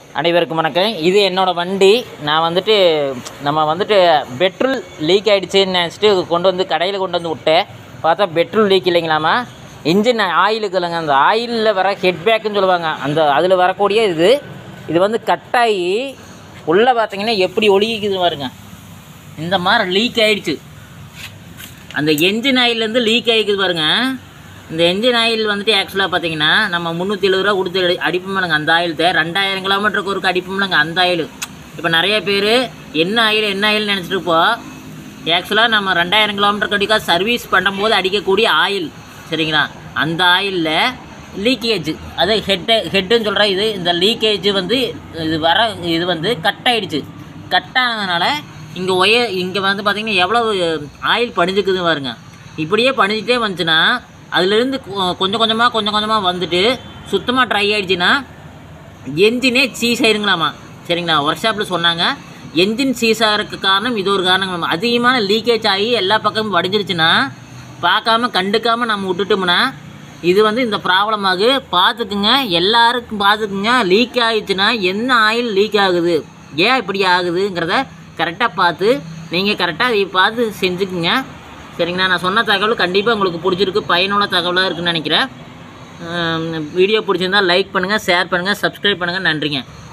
அனைவருக்கும் வணக்கம் இது என்னோட வண்டி நான் வந்துட்டு நம்ம வந்துட்டு பெட்ரோல் லீக் ஆகிடுச்சின்னு நினச்சிட்டு கொண்டு வந்து கடையில் கொண்டு வந்து விட்டேன் பார்த்தா பெட்ரோல் லீக் இல்லைங்களாமா இன்ஜின் ஆயிலுக்கு இல்லைங்க அந்த ஆயிலில் வர ஹெட் பேக்குன்னு சொல்லுவாங்க அந்த அதில் வரக்கூடிய இது இது வந்து கட்டாகி உள்ளே பார்த்தீங்கன்னா எப்படி ஒழுகிக்குது பாருங்க இந்த மாதிரி லீக் ஆயிடுச்சு அந்த என்ஜின் ஆயிலேருந்து லீக் ஆகிக்குது பாருங்க இந்த என்ஜின் ஆயில் வந்துட்டு ஆக்சுவலாக பார்த்தீங்கன்னா நம்ம முந்நூற்றி எழுபது ரூபா கொடுத்து அடி அடிப்போம்லங்க அந்த ஆயில் தே ரெண்டாயிரம் கிலோமீட்டருக்கு ஒருக்கு அடிப்போம்லங்க அந்த ஆயில் இப்போ நிறைய பேர் என்ன ஆயில் என்ன ஆயில் நினச்சிட்டு இருப்போம் ஆக்சுவலாக நம்ம ரெண்டாயிரம் கிலோமீட்டருக்கு அடிக்கா சர்வீஸ் பண்ணும்போது அடிக்கக்கூடிய ஆயில் சரிங்களா அந்த ஆயிலில் லீக்கேஜ் அது ஹெட்டு ஹெட்டுன்னு சொல்கிற இது இந்த லீக்கேஜ் வந்து இது வர இது வந்து கட் ஆயிடுச்சு கட் ஆனதுனால இங்கே ஒய இங்கே வந்து பார்த்திங்கன்னா எவ்வளவு ஆயில் படிஞ்சுக்குது பாருங்க இப்படியே படிஞ்சிட்டே வந்துச்சுன்னா அதுலேருந்து கொ- கொஞ்சம் கொஞ்சமாக கொஞ்சம் கொஞ்சமாக வந்துட்டு சுத்தமாக ட்ரை ஆயிடுச்சுன்னா என்ஜினே சீஸ் ஆயிருங்களாமா சரிங்களா ஒர்க் ஷாப்பில் சொன்னாங்க என்ஜின் சீஸ் ஆகிறதுக்கு காரணம் இது ஒரு காரணம் அதிகமான லீக்கேஜ் ஆகி எல்லா பக்கமும் வடிஞ்சிருச்சுன்னா பார்க்காம கண்டுக்காம நம்ம விட்டுட்டோம்னா இது வந்து இந்த ப்ராப்ளம் ஆகு பார்த்துக்குங்க எல்லாருக்கும் பார்த்துக்குங்க லீக் ஆயிடுச்சுன்னா என்ன ஆயில் லீக் ஆகுது ஏன் இப்படி ஆகுதுங்கிறத கரெக்டாக பார்த்து நீங்கள் கரெக்டாக அதை பார்த்து செஞ்சுக்குங்க சரிங்களா நான் சொன்ன தகவல் கண்டிப்பாக உங்களுக்கு பிடிச்சிருக்கு பயனுள்ள தகவலாக இருக்குன்னு நினைக்கிறேன் வீடியோ பிடிச்சிருந்தா லைக் பண்ணுங்கள் ஷேர் பண்ணுங்கள் சப்ஸ்கிரைப் பண்ணுங்கள் நன்றிங்க